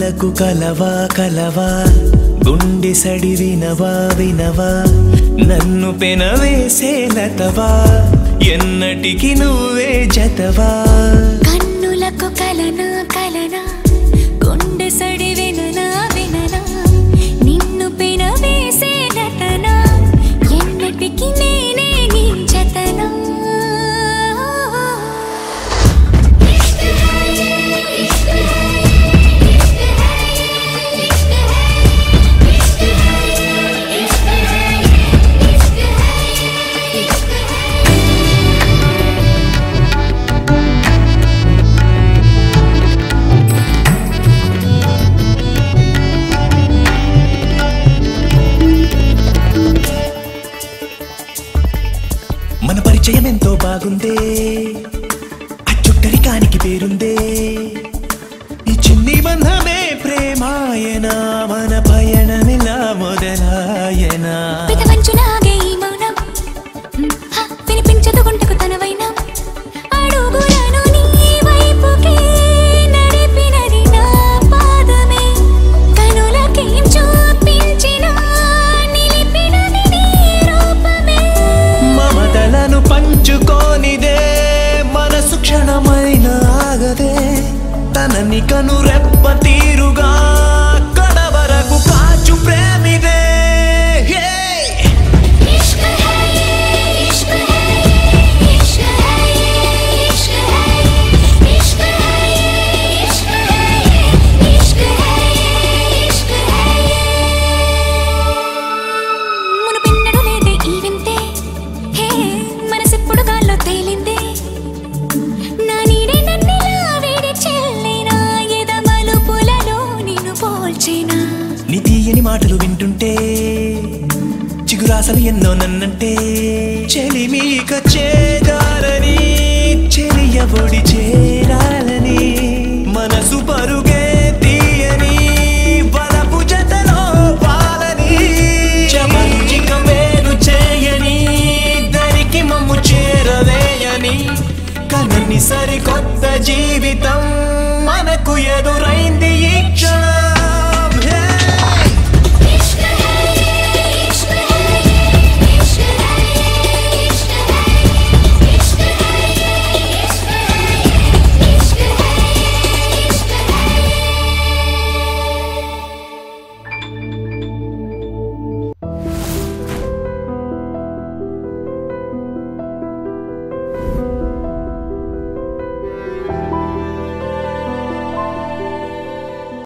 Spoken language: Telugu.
కనులకు కలవా కలవా గుండె సడి వినవా వినవా నన్ను పెనవేసే లతవా ఎన్నటికి నువ్వే జతవా కన్నులకు కలనా కలనా గుండె సడి విననా విననా నిన్ను పెన వేసే నటనా ఎన్నటికి నేనే నీ జతనా మన పరిచయం ఎంతో బాగుందే అచ్చుట్టరికానికి పేరుందే ఈ చిన్ని బంధమే ప్రేమాయనా మన పయనమిలా మొదలాయనా పితవంచులాగే ఈ మౌనం హ, వినిపించదు గుంటకు తనవైన అడుగులను నీ వైపుకే నడిపినది నా పాదమే కనులకేం చూపించినా నిలిపినది నీ రూపమే మమతలను పంచుకోనిదే మనసు క్షణమైన ఆగదే తనని కను రెప్ప తీరుగా కడవరకు కాచు ప్రేమిదే హే! इश्क है ये इश्क है इश्क है ये इश्क है इश्क है ये इश्क है इश्क है ये इश्क है మునుపెన్నడూ లేదే ఈ వింతే హే మనసెప్పుడు గాల్లో తేలిందే నా నీడే నన్నిలా వేడి చెల్లినా ఎద మలుపులలో నిన్ను పోల్చినా నీ తీయని మాటలు వింటుంటే చిగురాసలు ఎన్నో నన్నంటే చెలిమీక చేదారని చెలియ ఒడి చేరాలని మనసు పరుగే తీయని వలపు జతలో పాలని చమరుచిక వేరు చేయని దరికి మమ్ము చేరవేయని కనని సరికొత్త జీవితం